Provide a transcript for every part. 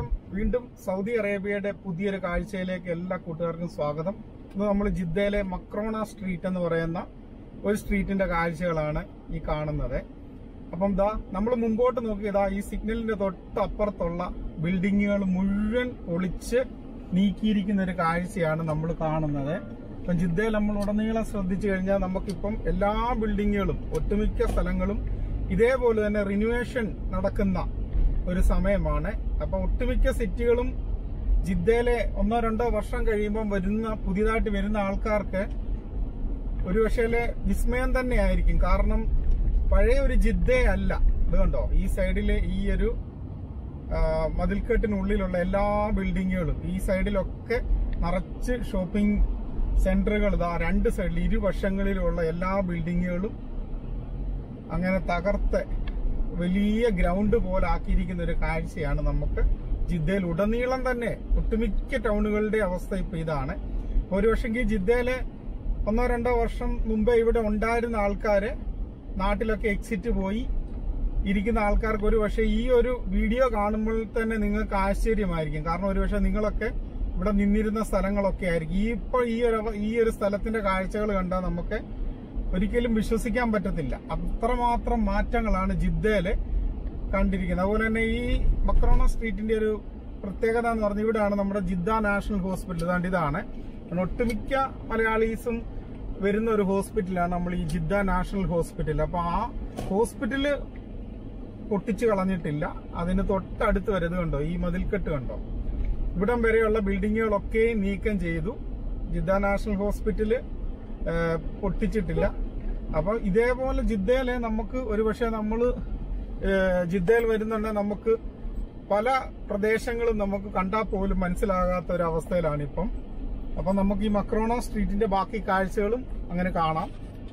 നമസ്കാരം വീണ്ടും സൗദി അറേബ്യയുടെ പുതിയൊരു കാഴ്ചയിലേക്ക് എല്ലാ കൂട്ടുകാർക്കും സ്വാഗതം ഇന്ന് നമ്മൾ ജിദ്ദയിലെ മക്രോണ സ്ട്രീറ്റ് എന്ന് പറയുന്ന ഒരു സ്ട്രീറ്റിന്റെ കാഴ്ചകളാണ് ഈ കാണുന്നത് അപ്പം ദാ നമ്മൾ മുമ്പോട്ട് നോക്കിയതാ ഈ സിഗ്നലിന്റെ തൊട്ടപ്പുറത്തുള്ള ബിൽഡിങ്ങുകൾ മുഴുവൻ പൊളിച്ച് നീക്കിയിരിക്കുന്ന ഒരു കാഴ്ചയാണ് നമ്മൾ കാണുന്നത് അപ്പം ജിദ്ദയിൽ നമ്മൾ ഉടനീളം ശ്രദ്ധിച്ചു കഴിഞ്ഞാൽ നമുക്കിപ്പം എല്ലാ ബിൽഡിങ്ങുകളും ഒട്ടുമിക്ക സ്ഥലങ്ങളും ഇതേപോലെ തന്നെ റിനുവേഷൻ നടക്കുന്ന ഒരു സമയമാണ് അപ്പൊ ഒട്ടുമിക്ക സിറ്റികളും ജിദ്ദയിലെ ഒന്നോ രണ്ടോ വർഷം കഴിയുമ്പോൾ വരുന്ന പുതിയതായിട്ട് വരുന്ന ആൾക്കാർക്ക് ഒരു പക്ഷേ വിസ്മയം തന്നെയായിരിക്കും കാരണം പഴയ ഒരു ജിദ്ദയല്ല ഇത് കണ്ടോ ഈ സൈഡിലെ ഈ ഒരു ആ, മതിൽക്കെട്ടിനുള്ളിലുള്ള എല്ലാ ബിൽഡിങ്ങുകളും ഈ സൈഡിലൊക്കെ നിറച്ച് ഷോപ്പിംഗ് സെന്ററുകൾ ഇതാ രണ്ട് സൈഡിൽ ഇരുവശങ്ങളിലുള്ള എല്ലാ ബിൽഡിങ്ങുകളും അങ്ങനെ തകർത്ത് വലിയ ഗ്രൗണ്ട് പോലെ ആക്കിയിരിക്കുന്ന ഒരു കാഴ്ചയാണ് നമുക്ക് ജിദ്ദയിൽ ഉടനീളം തന്നെ ഒട്ടുമിക്ക ടൗണുകളുടെ അവസ്ഥ ഇപ്പൊ ഇതാണ് ഒരു പക്ഷെങ്കിൽ ജിദ്ദയിലെ ഒന്നോ രണ്ടോ വർഷം മുമ്പേ ഇവിടെ ഉണ്ടായിരുന്ന ആൾക്കാര് നാട്ടിലൊക്കെ എക്സിറ്റ് പോയി ഇരിക്കുന്ന ആൾക്കാർക്ക് ഒരു പക്ഷേ ഈ ഒരു വീഡിയോ കാണുമ്പോൾ തന്നെ നിങ്ങൾക്ക് ആശ്ചര്യമായിരിക്കും കാരണം ഒരു പക്ഷേ നിങ്ങളൊക്കെ ഇവിടെ നിന്നിരുന്ന സ്ഥലങ്ങളൊക്കെ ആയിരിക്കും ഈ ഇപ്പോൾ ഈ ഒരു ഈ ഒരു സ്ഥലത്തിന്റെ കാഴ്ചകൾ കണ്ടാൽ നമുക്ക് ഒരിക്കലും വിശ്വസിക്കാൻ പറ്റത്തില്ല അത്രമാത്രം മാറ്റങ്ങളാണ് ജിദ്ദയില് കണ്ടിരിക്കുന്നത് അതുപോലെ തന്നെ ഈ മക്രോണ സ്ട്രീറ്റിന്റെ ഒരു പ്രത്യേകത എന്ന് പറഞ്ഞാൽ ഇവിടെയാണ് നമ്മുടെ ജിദ്ദ നാഷണൽ ഹോസ്പിറ്റൽ ഇതാണ്ട് ഇതാണ് കാരണം ഒട്ടുമിക്ക മലയാളീസും വരുന്ന ഒരു ഹോസ്പിറ്റലാണ് നമ്മൾ ഈ ജിദ്ദ നാഷണൽ ഹോസ്പിറ്റൽ അപ്പൊ ആ ഹോസ്പിറ്റല് പൊട്ടിച്ചു കളഞ്ഞിട്ടില്ല അതിന് തൊട്ടടുത്ത് വരെ ഇത് കണ്ടോ ഈ മതിൽക്കെട്ട് കണ്ടോ ഇവിടം വരെയുള്ള ബിൽഡിങ്ങുകളൊക്കെ നീക്കം ചെയ്തു ജിദ്ദ നാഷണൽ ഹോസ്പിറ്റല് ആ, പൊട്ടിച്ചിട്ടില്ല അപ്പൊ ഇതേപോലെ ജിദ്ദയിലെ നമുക്ക് ഒരുപക്ഷെ നമ്മള് ആ, ജിദ്ദയിൽ വരുന്നുണ്ടെങ്കിൽ നമുക്ക് പല പ്രദേശങ്ങളും നമുക്ക് കണ്ടാൽ പോലും മനസ്സിലാകാത്ത ഒരു അവസ്ഥയിലാണ് ഇപ്പം അപ്പൊ നമുക്ക് ഈ മക്രോണ സ്ട്രീറ്റിന്റെ ബാക്കി കാഴ്ചകളും അങ്ങനെ കാണാം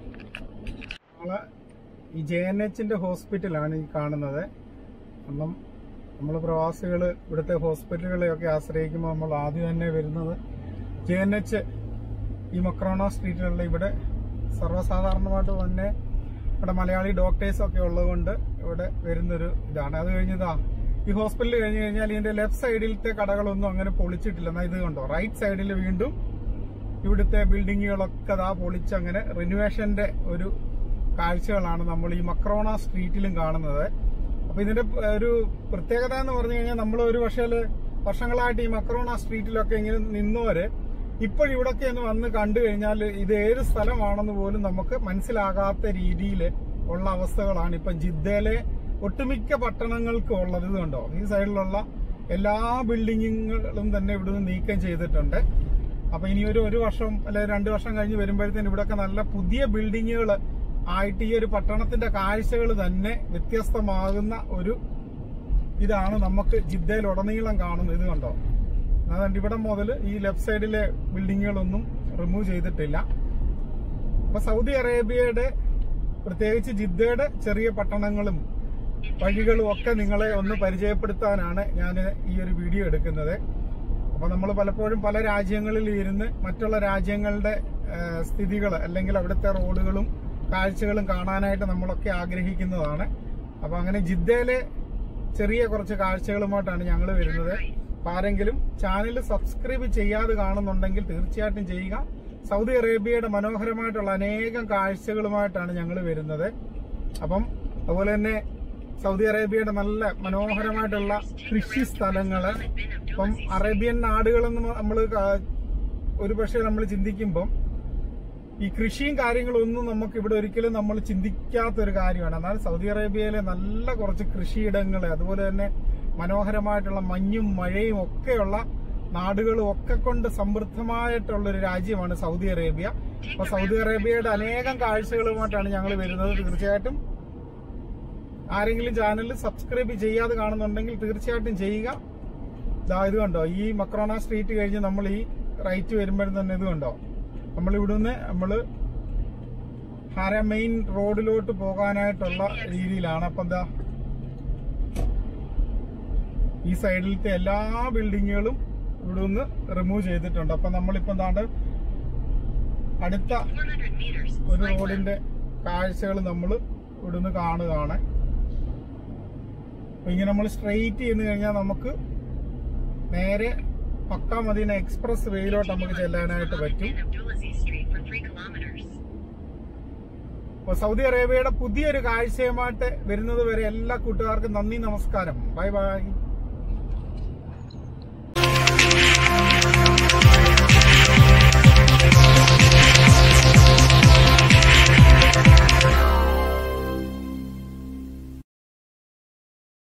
നാളെ ഈ ജെ എൻ എച്ചിന്റെ ഹോസ്പിറ്റലാണ് ഈ കാണുന്നത് കാരണം നമ്മൾ പ്രവാസികൾ ഇവിടുത്തെ ഹോസ്പിറ്റലുകളെയൊക്കെ ആശ്രയിക്കുമ്പോൾ നമ്മൾ ആദ്യം തന്നെ വരുന്നത് ജെ എൻ എച്ച് ഈ മക്രോണ സ്ട്രീറ്റിലുള്ള ഇവിടെ സർവ്വസാധാരണമായിട്ട് തന്നെ ഇവിടെ മലയാളി ഡോക്ടേഴ്സ് ഒക്കെ ഉള്ളതുകൊണ്ട് ഇവിടെ വരുന്നൊരു ഇതാണ് അത് കഴിഞ്ഞതാ ഈ ഹോസ്പിറ്റൽ കഴിഞ്ഞ് കഴിഞ്ഞാൽ ഇതിന്റെ ലെഫ്റ്റ് സൈഡിലത്തെ കടകളൊന്നും അങ്ങനെ പൊളിച്ചിട്ടില്ല എന്നാൽ ഇത് കണ്ടോ റൈറ്റ് സൈഡിൽ വീണ്ടും ഇവിടുത്തെ ബിൽഡിങ്ങുകളൊക്കെ ദാ പൊളിച്ച് അങ്ങനെ റിനുവേഷന്റെ ഒരു കാഴ്ചകളാണ് നമ്മൾ ഈ മക്രോണ സ്ട്രീറ്റിലും കാണുന്നത് അപ്പൊ ഇതിന്റെ പ- ഒരു പ്രത്യേകത എന്ന് പറഞ്ഞു കഴിഞ്ഞാൽ നമ്മൾ ഒരു പക്ഷേ വർഷങ്ങളായിട്ട് ഈ മക്രോണ സ്ട്രീറ്റിലൊക്കെ ഇങ്ങനെ നിന്നവര് ഇപ്പോഴിവിടൊക്കെ ഒന്ന് വന്ന് കണ്ടു കഴിഞ്ഞാൽ ഇത് ഏത് സ്ഥലമാണെന്ന് പോലും നമുക്ക് മനസ്സിലാകാത്ത രീതിയിൽ ഉള്ള അവസ്ഥകളാണ് ഇപ്പൊ ജിദ്ദയിലെ ഒട്ടുമിക്ക പട്ടണങ്ങൾക്കും ഉള്ളത് ഇത് കണ്ടോ ഈ സൈഡിലുള്ള എല്ലാ ബിൽഡിങ്ങുകളും തന്നെ ഇവിടുന്ന് നീക്കം ചെയ്തിട്ടുണ്ട് അപ്പൊ ഇനി ഒരു ഒരു വർഷം അല്ലെ രണ്ടു വർഷം കഴിഞ്ഞ് വരുമ്പോഴത്തേന് ഇവിടെയൊക്കെ നല്ല പുതിയ ബിൽഡിങ്ങുകൾ ആയിട്ട് ഈ ഒരു പട്ടണത്തിന്റെ കാഴ്ചകൾ തന്നെ വ്യത്യസ്തമാകുന്ന ഒരു ഇതാണ് നമുക്ക് ജിദ്ദയിൽ ഉടനീളം കാണുന്നത് ഇത് കണ്ടോ അതുകൊണ്ട് ഇവിടെ മുതൽ ഈ ലെഫ്റ്റ് സൈഡിലെ ബിൽഡിങ്ങുകളൊന്നും റിമൂവ് ചെയ്തിട്ടില്ല അപ്പൊ സൗദി അറേബ്യയുടെ പ്രത്യേകിച്ച് ജിദ്ദയുടെ ചെറിയ പട്ടണങ്ങളും വഴികളും ഒക്കെ നിങ്ങളെ ഒന്ന് പരിചയപ്പെടുത്താനാണ് ഞാൻ ഈ ഒരു വീഡിയോ എടുക്കുന്നത് അപ്പൊ നമ്മൾ പലപ്പോഴും പല രാജ്യങ്ങളിൽ ഇരുന്ന് മറ്റുള്ള രാജ്യങ്ങളുടെ സ്ഥിതികൾ അല്ലെങ്കിൽ അവിടുത്തെ റോഡുകളും കാഴ്ചകളും കാണാനായിട്ട് നമ്മളൊക്കെ ആഗ്രഹിക്കുന്നതാണ് അപ്പൊ അങ്ങനെ ജിദ്ദയിലെ ചെറിയ കുറച്ച് കാഴ്ചകളുമായിട്ടാണ് ഞങ്ങൾ വരുന്നത് അപ്പൊ ആരെങ്കിലും ചാനൽ സബ്സ്ക്രൈബ് ചെയ്യാതെ കാണുന്നുണ്ടെങ്കിൽ തീർച്ചയായിട്ടും ചെയ്യുക സൗദി അറേബ്യയുടെ മനോഹരമായിട്ടുള്ള അനേകം കാഴ്ചകളുമായിട്ടാണ് ഞങ്ങൾ വരുന്നത് അപ്പം അതുപോലെ തന്നെ സൗദി അറേബ്യയുടെ നല്ല മനോഹരമായിട്ടുള്ള കൃഷി സ്ഥലങ്ങള് ഇപ്പം അറേബ്യൻ നാടുകളെന്ന് നമ്മൾ ഒരു പക്ഷേ നമ്മൾ ചിന്തിക്കുമ്പം ഈ കൃഷിയും കാര്യങ്ങളും ഒന്നും നമുക്ക് ഇവിടെ ഒരിക്കലും നമ്മൾ ചിന്തിക്കാത്ത ഒരു കാര്യമാണ് എന്നാൽ സൗദി അറേബ്യയിലെ നല്ല കുറച്ച് കൃഷിയിടങ്ങൾ അതുപോലെ തന്നെ മനോഹരമായിട്ടുള്ള മഞ്ഞും മഴയും ഒക്കെയുള്ള നാടുകളും ഒക്കെ കൊണ്ട് സമൃദ്ധമായിട്ടുള്ള ഒരു രാജ്യമാണ് സൗദി അറേബ്യ അപ്പൊ സൗദി അറേബ്യയുടെ അനേകം കാഴ്ചകളുമായിട്ടാണ് ഞങ്ങൾ വരുന്നത് തീർച്ചയായിട്ടും ആരെങ്കിലും ചാനൽ സബ്സ്ക്രൈബ് ചെയ്യാതെ കാണുന്നുണ്ടെങ്കിൽ തീർച്ചയായിട്ടും ചെയ്യുക ദാ ഇത് കണ്ടോ ഈ മക്രോണ സ്ട്രീറ്റ് കഴിഞ്ഞ് നമ്മൾ ഈ റൈറ്റ് വരുമ്പോഴും തന്നെ ഇത് കണ്ടോ നമ്മൾ ഇവിടുന്ന് നമ്മള് ഹര മെയിൻ റോഡിലോട്ട് പോകാനായിട്ടുള്ള രീതിയിലാണ് അപ്പൊ എന്താ ഈ സൈഡിലത്തെ എല്ലാ ബിൽഡിങ്ങുകളും ഇവിടുന്ന് റിമൂവ് ചെയ്തിട്ടുണ്ട് അപ്പൊ നമ്മളിപ്പോ എന്താണ്ട് അടുത്ത 100 meters. ഒരു slight left. റോഡിന്റെ കാഴ്ചകൾ നമ്മൾ ഇവിടുന്ന് കാണുകയാണ് അപ്പൊ ഇങ്ങനെ നമ്മൾ സ്ട്രെയിറ്റ് ചെയ്യുന്ന കഴിഞ്ഞാൽ നമുക്ക് നേരെ പക്ക മദീന എക്സ്പ്രസ് വേയിലോട്ട് നമുക്ക് ചെല്ലാനായിട്ട് പറ്റും Abdulaziz Street for 3 kilometers. അപ്പൊ സൗദി അറേബ്യയുടെ പുതിയൊരു കാഴ്ചയുമായിട്ട് വരുന്നത് വരെ എല്ലാ കൂട്ടുകാർക്കും നന്ദി നമസ്കാരം ബൈ ബൈ